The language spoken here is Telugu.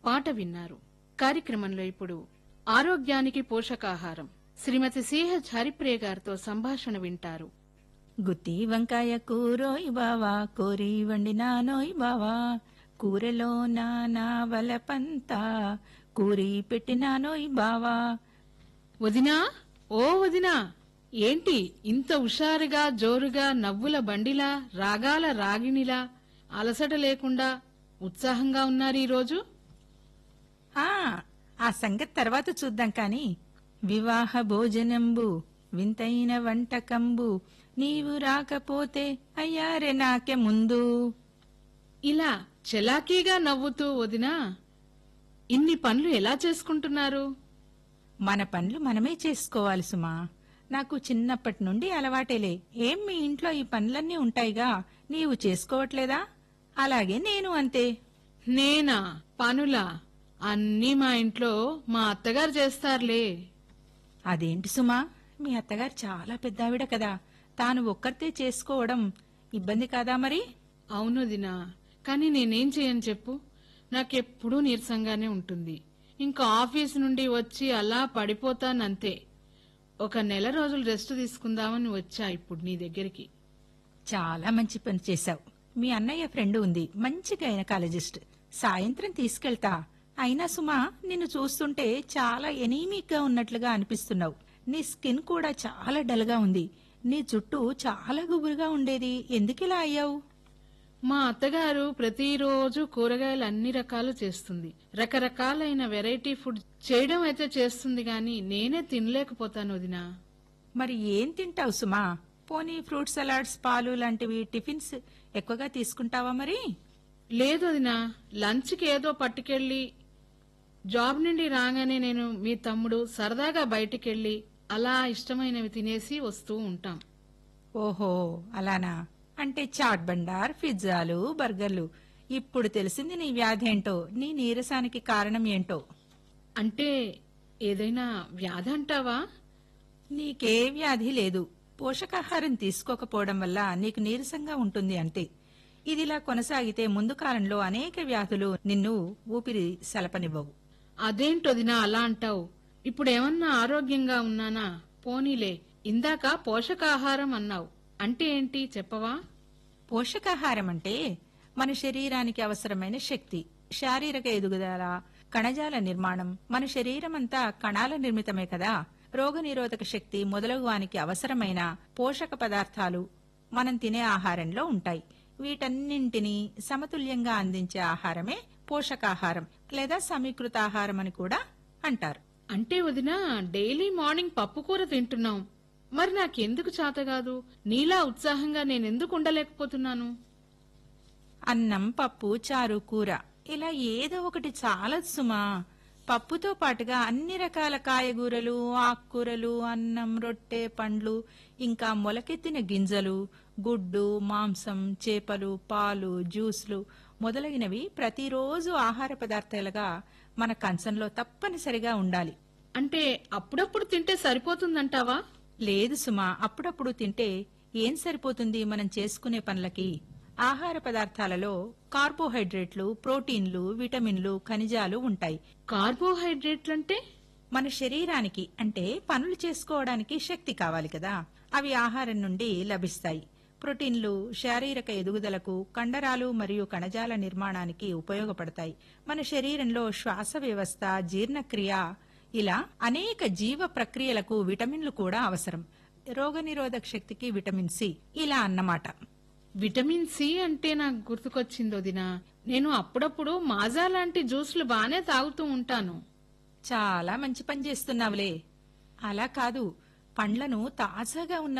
పాట విన్నారు కార్యక్రమంలో ఇప్పుడు ఆరోగ్యానికి పోషకాహారం శ్రీమతి సిహెచ్ హరిప్రియ గారితో సంభాషణ వింటారు గుత్తి వంకాయ కూరోయ్ బావా కోరి వండినానోయ్ బావా కూరలో నానా వలపంతా కూరి పెట్టినానోయ్ బావా వదినా ఓ వదినా ఏంటి ఇంత హుషారుగా జోరుగా నవ్వుల బండిలా రాగాల రాగిణిలా అలసట లేకుండా ఉత్సాహంగా ఉన్నారు ఈరోజు ఆ ఆ సంగతి తర్వాత చూద్దాం కాని వివాహ భోజనంబు వింతైన వంటకంబు నీవు రాకపోతే అయ్యారే నాకే ముందు ఇలా చెలాకీగా నవ్వుతూ వదినా ఇన్ని పనులు ఎలా చేసుకుంటున్నారు మన పనులు మనమే చేసుకోవాలి సుమా నాకు చిన్నప్పటి నుండి అలవాటేలే ఏం మీ ఇంట్లో ఈ పనులన్నీ ఉంటాయిగా నీవు చేసుకోవట్లేదా అలాగే నేను అంతే నేనా పనులా అన్నీ మా ఇంట్లో మా అత్తగారు చేస్తారులే అదేంటి సుమా మీ అత్తగారు చాలా పెద్దావిడ కదా తాను ఒక్కరితే చేసుకోవడం ఇబ్బంది కాదా మరి అవును దినా కానీ నేనేం చేయను చెప్పు నాకెప్పుడూ నీరసంగానే ఉంటుంది ఇంకా ఆఫీస్ నుండి వచ్చి అలా పడిపోతానంతే ఒక నెల రోజులు రెస్ట్ తీసుకుందామని వచ్చా ఇప్పుడు నీ దగ్గరికి చాలా మంచి పని చేశావు మీ అన్నయ్య ఫ్రెండ్ ఉంది మంచి గైనకాలజిస్ట్ సాయంత్రం తీసుకెళ్తా అయినా సుమా నిన్ను చూస్తుంటే చాలా ఎనీమిక్ గా ఉన్నట్లుగా అనిపిస్తున్నావు నీ స్కిన్ కూడా చాలా డల్ గా ఉంది నీ జుట్టు చాలా గుబురుగా ఉండేది ఎందుకిలా అయ్యావు మా అత్తగారు ప్రతిరోజు కూరగాయలు అన్ని రకాలు చేస్తుంది రకరకాలైన వెరైటీ ఫుడ్ చేయడం అయితే చేస్తుంది గాని నేనే తినలేకపోతాను వదినా మరి ఏం తింటావు సుమా పోనీ ఫ్రూట్ సలాడ్స్ పాలు లాంటివి టిఫిన్స్ ఎక్కువగా తీసుకుంటావా మరి లేదు వదినా లంచ్కి ఏదో పట్టుకెళ్ళి జాబ్ నుండి రాగానే నేను మీ తమ్ముడు సరదాగా బయటికెళ్ళి అలా ఇష్టమైనవి తినేసి వస్తూ ఉంటాం ఓహో అలానా అంటే చాట్ బండార్ పిజ్జాలు బర్గర్లు ఇప్పుడు తెలిసింది నీ వ్యాధి ఏంటో నీ నీరసానికి కారణం ఏంటో అంటే ఏదైనా వ్యాధి అంటావా నీకే వ్యాధి లేదు పోషకాహారం తీసుకోకపోవడం వల్ల నీకు నీరసంగా ఉంటుంది అంతే ఇదిలా కొనసాగితే ముందు కాలంలో అనేక వ్యాధులు నిన్ను ఊపిరి సలపనివ్వవు అదేంటొదినా అలా అంటావు ఇప్పుడేమన్నా ఆరోగ్యంగా ఉన్నానా పోనీలే ఇందాక పోషకాహారం అన్నావు అంటే ఏంటి చెప్పవా పోషకాహారం అంటే మన శరీరానికి అవసరమైన శక్తి శారీరక ఎదుగుదల కణజాల నిర్మాణం మన శరీరమంతా కణాల నిర్మితమే కదా రోగనిరోధక శక్తి మొదలగు వానికి అవసరమైన పోషక పదార్థాలు మనం తినే ఆహారంలో ఉంటాయి వీటన్నింటినీ సమతుల్యంగా అందించే ఆహారమే పోషకాహారం లేదా సమీకృత ఆహారం అని కూడా అంటారు అంటే వదినా డైలీ మార్నింగ్ పప్పుకూర తింటున్నాం మరి నాకెందుకు చాతగాదు నీలా ఉత్సాహంగా నేనెందుకు ఉండలేకపోతున్నాను అన్నం పప్పు చారు కూర ఇలా ఏదో ఒకటి చాలదు సుమా పప్పుతో పాటుగా అన్ని రకాల కాయగూరలు ఆకుకూరలు అన్నం రొట్టె పండ్లు ఇంకా మొలకెత్తిన గింజలు గుడ్డు మాంసం చేపలు పాలు జ్యూస్లు మొదలైనవి ప్రతిరోజు ఆహార పదార్థాలుగా మన కంచంలో తప్పనిసరిగా ఉండాలి అంటే అప్పుడప్పుడు తింటే సరిపోతుందంటావా లేదు సుమా అప్పుడప్పుడు తింటే ఏం సరిపోతుంది మనం చేసుకునే పనులకి ఆహార పదార్థాలలో కార్బోహైడ్రేట్లు ప్రోటీన్లు విటమిన్లు ఖనిజాలు ఉంటాయి కార్బోహైడ్రేట్లంటే మన శరీరానికి అంటే పనులు చేసుకోవడానికి శక్తి కావాలి కదా అవి ఆహారం నుండి లభిస్తాయి ప్రోటీన్లు శారీరక ఎదుగుదలకు కండరాలు మరియు కణజాల నిర్మాణానికి ఉపయోగపడతాయి మన శరీరంలో శ్వాస వ్యవస్థ జీర్ణక్రియ ఇలా అనేక జీవ ప్రక్రియలకు విటమిన్లు కూడా అవసరం రోగనిరోధక శక్తికి విటమిన్ సి ఇలా అన్నమాట విటమిన్ సి అంటే నాకు గుర్తుకొచ్చింది వదినా నేను అప్పుడప్పుడు మాజా లాంటి జ్యూస్లు బానే తాగుతూ ఉంటాను చాలా మంచి పని చేస్తున్నావులే అలా కాదు పండ్లను తాజాగా ఉన్న